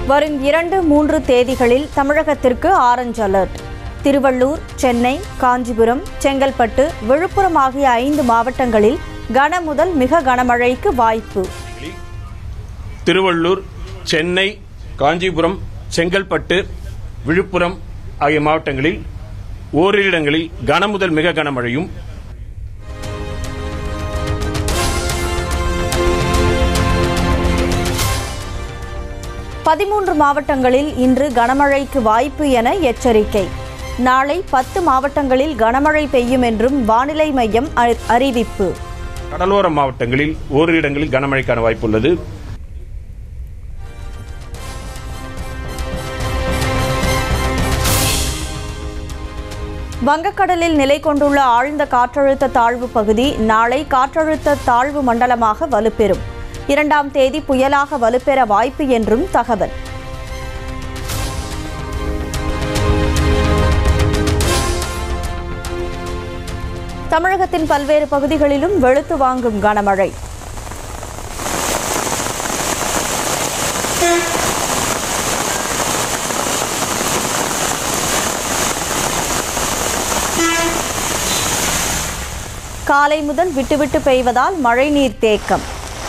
வரும் இரண்டு மூன்று தேதிகளில் தமிழகத்திற்கு ஆரஞ்ச் அலர்ட் திருவள்ளூர் சென்னை காஞ்சிபுரம் செங்கல்பட்டு விழுப்புரம் ஆகிய ஐந்து மாவட்டங்களில் கன முதல் மிக கனமழைக்கு வாய்ப்பு திருவள்ளூர் சென்னை காஞ்சிபுரம் செங்கல்பட்டு விழுப்புரம் ஆகிய மாவட்டங்களில் ஓரிரு இடங்களில் கன முதல் மிக கனமழையும் பதிமூன்று மாவட்டங்களில் இன்று கனமழைக்கு வாய்ப்பு என எச்சரிக்கை நாளை பத்து மாவட்டங்களில் கனமழை பெய்யும் என்றும் வானிலை மையம் அறி- அறிவிப்பு கடலோர மாவட்டங்களில் ஓரிரு இடங்களில் கனமழைக்கான வாய்ப்புள்ளது வங்கக்கடலில் நிலை கொண்டுள்ள ஆழ்ந்த காற்றழுத்த தாழ்வு பகுதி நாளை காற்றழுத்த தாழ்வு மண்டலமாக வலுப்பெறும் இரண்டாம் தேதி புயலாக வலுப்பெற வாய்ப்பு என்றும் தகவல் தமிழகத்தின் பல்வேறு பகுதிகளிலும் வெளுத்து வாங்கும் கனமழை காலை முதல் விட்டுவிட்டு பெய்வதால் மழைநீர் தேக்கம்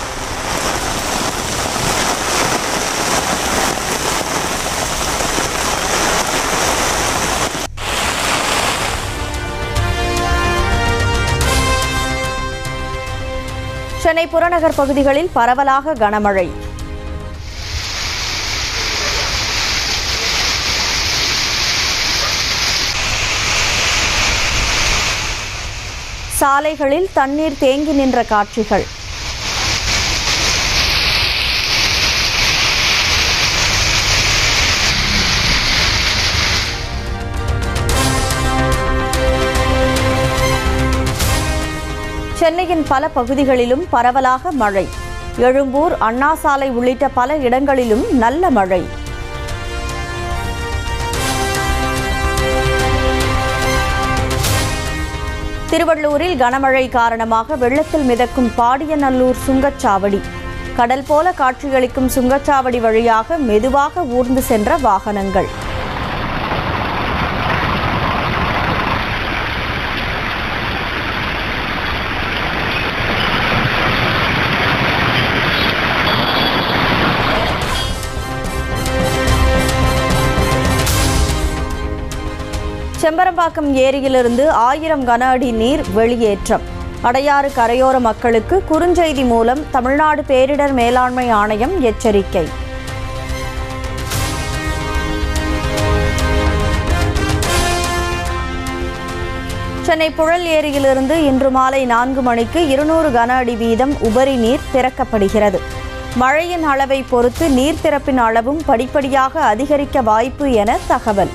சென்னை புறநகர் பகுதிகளில் பரவலாக கனமழை சாலைகளில் தண்ணீர் தேங்கி நின்ற காட்சிகள் சென்னையின் பல பகுதிகளிலும் பரவலாக மழை எழும்பூர் அண்ணா சாலை உள்ளிட்ட பல இடங்களிலும் நல்ல மழை திருவள்ளூரில் கனமழை காரணமாக வெள்ளத்தில் மிதக்கும் பாடியநல்லூர் சுங்கச்சாவடி கடல் போல காட்சியளிக்கும் சுங்கச்சாவடி வழியாக மெதுவாக ஊர்ந்து சென்ற வாகனங்கள் செம்பரம்பாக்கம் ஏரியிலிருந்து ஆயிரம் கன அடி நீர் வெளியேற்றம் அடையாறு கரையோர மக்களுக்கு குறுஞ்செய்தி மூலம் தமிழ்நாடு பேரிடர் மேலாண்மை ஆணையம் எச்சரிக்கை சென்னை புழல் ஏரியிலிருந்து இன்று மாலை நான்கு மணிக்கு இருநூறு கன அடி வீதம் உபரி நீர் திறக்கப்படுகிறது மழையின் அளவை பொறுத்து நீர் திறப்பின் அளவும் படிப்படியாக அதிகரிக்க வாய்ப்பு என தகவல்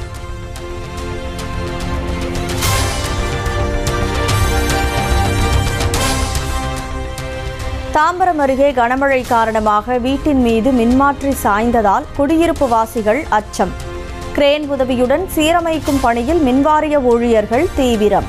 தாம்பரம் அருகே கனமழை காரணமாக வீட்டின் மீது மின்மாற்றி சாய்ந்ததால் குடியிருப்பு வாசிகள் அச்சம் கிரேன் உதவியுடன் சீரமைக்கும் பணியில் மின்வாரிய ஊழியர்கள் தீவிரம்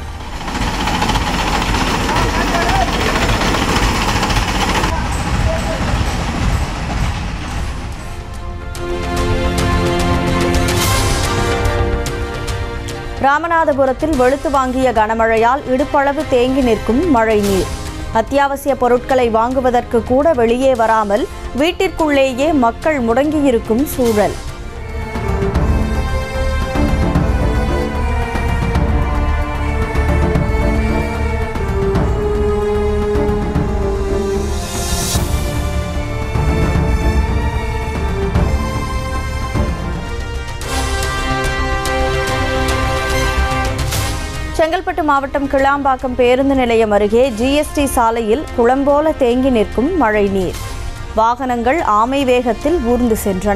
ராமநாதபுரத்தில் வெளுத்து வாங்கிய கனமழையால் இடுப்பளவு தேங்கி நிற்கும் மழைநீர் அத்தியாவசிய பொருட்களை வாங்குவதற்கு கூட வெளியே வராமல் வீட்டிற்குள்ளேயே மக்கள் முடங்கியிருக்கும் சூழல் செங்கல்பட்டு மாவட்டம் கிளாம்பாக்கம் பேருந்து நிலையம் அருகே ஜிஎஸ்டி சாலையில் குளம்போல தேங்கி நிற்கும் மழைநீர் வாகனங்கள் ஆமை வேகத்தில் ஊர்ந்து சென்றன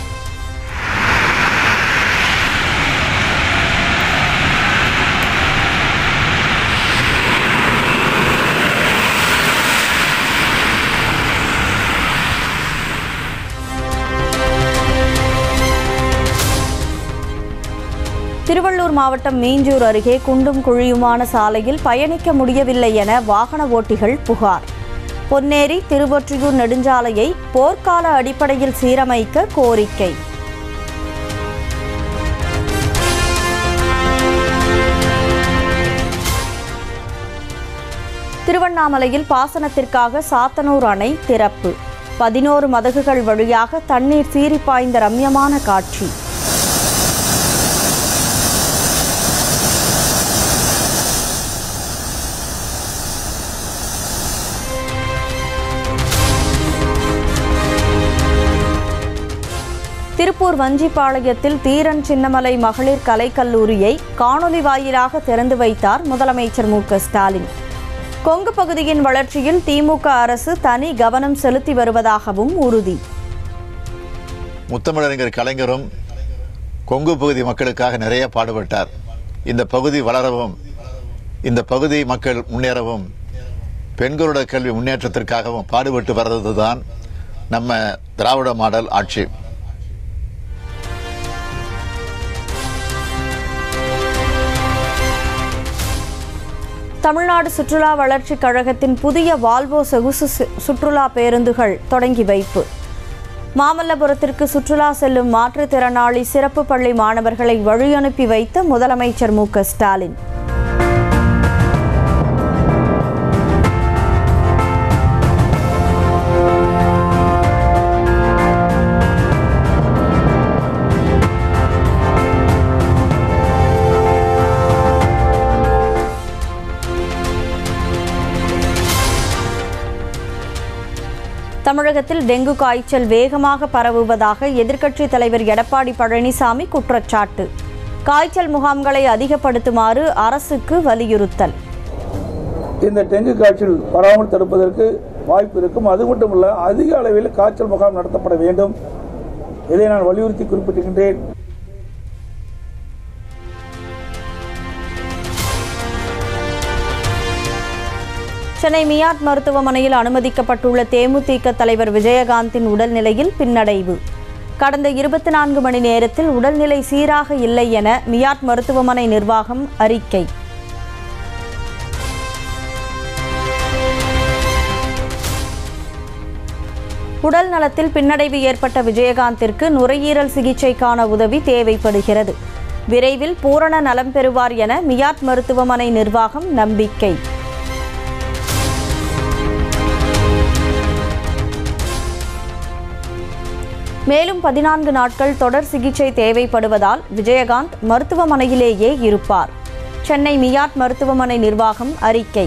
திருவள்ளூர் மாவட்டம் மீஞ்சூர் அருகே குண்டும் குழியுமான சாலையில் பயணிக்க முடியவில்லை என வாகன ஓட்டிகள் புகார் பொன்னேரி திருவொற்றியூர் நெடுஞ்சாலையை போர்க்கால அடிப்படையில் சீரமைக்க கோரிக்கை திருவண்ணாமலையில் பாசனத்திற்காக சாத்தனூர் அணை திறப்பு பதினோரு மதகுகள் வழியாக தண்ணீர் சீறி பாய்ந்த ரம்யமான காட்சி திருப்பூர் வஞ்சிப்பாளையத்தில் தீரன் சின்னமலை மகளிர் கலைக்கல்லூரியை காணொலி வாயிலாக திறந்து வைத்தார் முதலமைச்சர் மு க ஸ்டாலின் கொங்கு பகுதியின் வளர்ச்சியில் திமுக அரசு தனி கவனம் செலுத்தி வருவதாகவும் உறுதி முத்தமிழறிஞர் கலைஞரும் கொங்கு பகுதி மக்களுக்காக நிறைய பாடுபட்டார் இந்த பகுதி வளரவும் இந்த பகுதி மக்கள் முன்னேறவும் பெண்களோட கல்வி முன்னேற்றத்திற்காகவும் பாடுபட்டு வர்றது தான் நம்ம திராவிட மாடல் ஆட்சி தமிழ்நாடு சுற்றுலா வளர்ச்சிக் கழகத்தின் புதிய வால்வோ சொகுசு சு- சுற்றுலா பேருந்துகள் தொடங்கி வைப்பு மாமல்லபுரத்திற்கு சுற்றுலா செல்லும் மாற்றுத்திறனாளி சிறப்பு பள்ளி மாணவர்களை வழியனுப்பி வைத்த முதலமைச்சர் மு க ஸ்டாலின் தமிழகத்தில் டெங்கு காய்ச்சல் வேகமாக பரவுவதாக எதிர்க்கட்சித் தலைவர் எடப்பாடி பழனிசாமி குற்றச்சாட்டு காய்ச்சல் முகாம்களை அதிகப்படுத்துமாறு அரசுக்கு வலியுறுத்தல் இந்த டெங்கு காய்ச்சல் வராமல் தடுப்பதற்கு வாய்ப்பு இருக்கும் அது மட்டுமல்ல அதிக அளவில் காய்ச்சல் முகாம் நடத்தப்பட வேண்டும் இதை நான் வலியுறுத்தி குறிப்பிட்டிருக்கின்றேன் சென்னை மியாட் மருத்துவமனையில் அனுமதிக்கப்பட்டுள்ள தேமுதிக தலைவர் விஜயகாந்தின் உடல்நிலையில் பின்னடைவு கடந்த இருபத்தி நான்கு மணி நேரத்தில் உடல்நிலை சீராக இல்லை என மியாட் மருத்துவமனை நிர்வாகம் அறிக்கை உடல் நலத்தில் பின்னடைவு ஏற்பட்ட விஜயகாந்திற்கு நுரையீரல் சிகிச்சைக்கான உதவி தேவைப்படுகிறது விரைவில் பூரண நலம் பெறுவார் என மியாட் மருத்துவமனை நிர்வாகம் நம்பிக்கை மேலும் பதினான்கு நாட்கள் தொடர் சிகிச்சை தேவைப்படுவதால் விஜயகாந்த் மருத்துவமனையிலேயே இருப்பார் சென்னை மியாட் மருத்துவமனை நிர்வாகம் அறிக்கை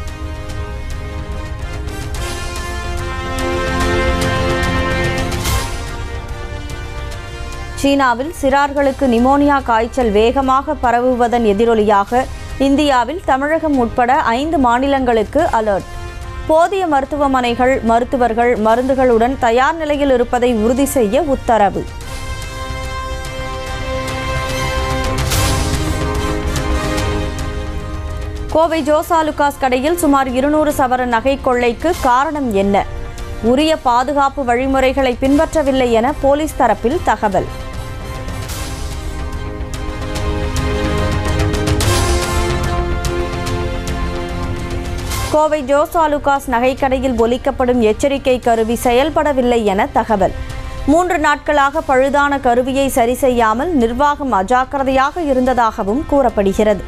சீனாவில் சிறார்களுக்கு நிமோனியா காய்ச்சல் வேகமாக பரவுவதன் எதிரொலியாக இந்தியாவில் தமிழகம் உட்பட ஐந்து மாநிலங்களுக்கு அலர்ட் போதிய மருத்துவமனைகள் மருத்துவர்கள் மருந்துகளுடன் தயார் நிலையில் இருப்பதை உறுதி செய்ய உத்தரவு கோவை ஜோசாலுகாஸ் கடையில் சுமார் இருநூறு சவரன் நகை கொள்ளைக்கு காரணம் என்ன உரிய பாதுகாப்பு வழிமுறைகளை பின்பற்றவில்லை என போலீஸ் தரப்பில் தகவல் கோவை ஜோசாலுகாஸ் நகைக்கடையில் ஒலிக்கப்படும் எச்சரிக்கை கருவி செயல்படவில்லை என தகவல் மூன்று நாட்களாக பழுதான கருவியை சரி செய்யாமல் நிர்வாகம் அஜாக்கிரதையாக இருந்ததாகவும் கூறப்படுகிறது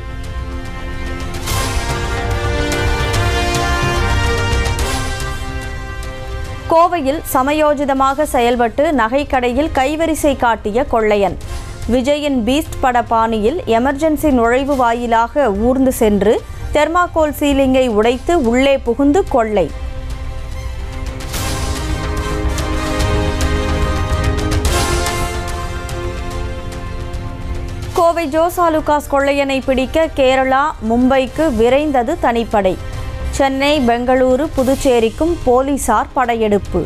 கோவையில் சமயோஜிதமாக செயல்பட்டு நகைக்கடையில் கைவரிசை காட்டிய கொள்ளையன் விஜயின் பீஸ்ட் பட பாணியில் எமர்ஜென்சி நுழைவு வாயிலாக ஊர்ந்து சென்று தெர்மாகோல் சீலிங்கை உடைத்து உள்ளே புகுந்து கொள்ளை கோவை ஜோசாலுகாஸ் கொள்ளையனை பிடிக்க கேரளா மும்பைக்கு விரைந்தது தனிப்படை சென்னை பெங்களூரு புதுச்சேரிக்கும் போலீசார் படையெடுப்பு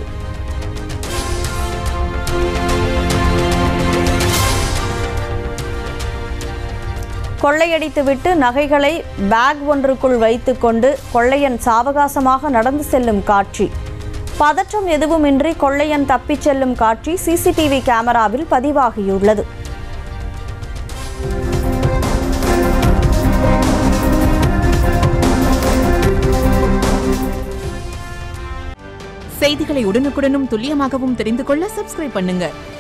கொள்ளையடித்துவிட்டு நகைகளை பேக் ஒன்றுக்குள் வைத்துக்கொண்டு கொள்ளையன் சாவகாசமாக நடந்து செல்லும் காட்சி பதற்றம் எதுவுமின்றி கொள்ளையன் தப்பிச் செல்லும் காட்சி சிசிடிவி கேமராவில் பதிவாகியுள்ளது செய்திகளை உடனுக்குடனும் துல்லியமாகவும் தெரிந்து கொள்ள சப்ஸ்கிரைப் பண்ணுங்க